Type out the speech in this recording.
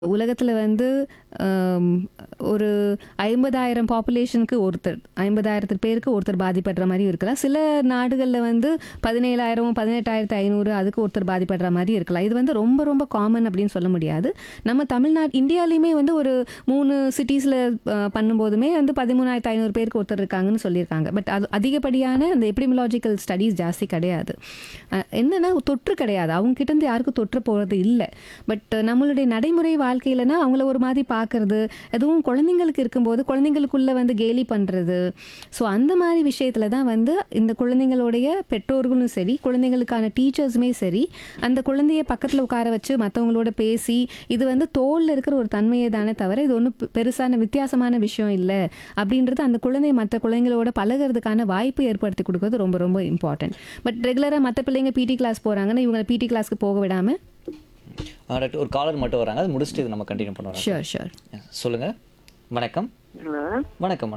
உலகத்துல வந்து ஆம், ஒரு 50,000 பாப்புலேஷனுக்கு ஒருத்தர் 50,000 பேருக்கு ஒருத்தர் பாதிப்படுற மாதிரி இருக்கலாம். சில நாடுகள்ல வந்து 17,000 18,500 அதுக்கு ஒருத்தர் பாதிப்படுற மாதிரி இருக்கலாம். இது வந்து ரொம்ப ரொம்ப காமன் அப்படின்னு சொல்ல முடியாது. நம்ம தமிழ்நாடு இந்தியாலயுமே வந்து ஒரு 3 சிட்டீஸ்ல அ பண்ணும்போதுமே வந்து 13,500 பேருக்கு ஒருத்தர் இருக்காங்கன்னு சொல்லியிருக்காங்க. பட் அது அதிகப்படியான அந்த எபிடமியாலஜிக்கல் ஸ்டடீஸ் ஜாஸ்தி கிடையாது. அ என்னன்னா தொற்று கிடையாது. அவங்க கிட்ட இருந்து யாருக்கும் தொற்று போறது இல்ல. பட் நம்மளுடைய நடைமுறை வாழ்க்கையிலனா அவங்கள ஒரு மாதிரி பார்க்கறது, அதுவும் குழந்தைங்களுக்கு இருக்கும்போது குழந்தைங்களுக்குள்ள வந்து கேலி பண்றது. ஸோ அந்த மாதிரி விஷயத்துல தான் வந்து இந்த குழந்தைங்களுடைய பெற்றோர்களும் சரி, குழந்தைங்களுக்கான டீச்சர்ஸுமே சரி, அந்த குழந்தைய பக்கத்துல உட்கார வச்சு மத்தவங்களோட பேசி, இது வந்து தோல்ல இருக்கிற ஒரு தன்மையே தானே தவிர, இது ஒண்ணும் பெ பெருசான வித்தியாசமான விஷயம் இல்ல. அப்படின்றது அந்த குழந்தை மத்த குழந்தைங்களோட பழகுறதுக்கான வாய்ப்பு ஏற்படுத்தி குடுக்குறது ரொம்ப ரொம்ப இம்பார்ட்டன்ட். பட் ரெகுலரா மத்த பிள்ளைங்க பிடி கிளாஸ் போறாங்கன்னா, இவங்கள பிடி கிளாஸ்க்கு போக விடாம ஆ, ரைட் ஒரு காலர் மட்டும் வராங்க அது முடிச்சுட்டு இது நம்ம கண்டினியூ பண்ணுவோம் ஷூர் ஷூர். சொல்லுங்க வணக்கம் ஹலோ வணக்கம்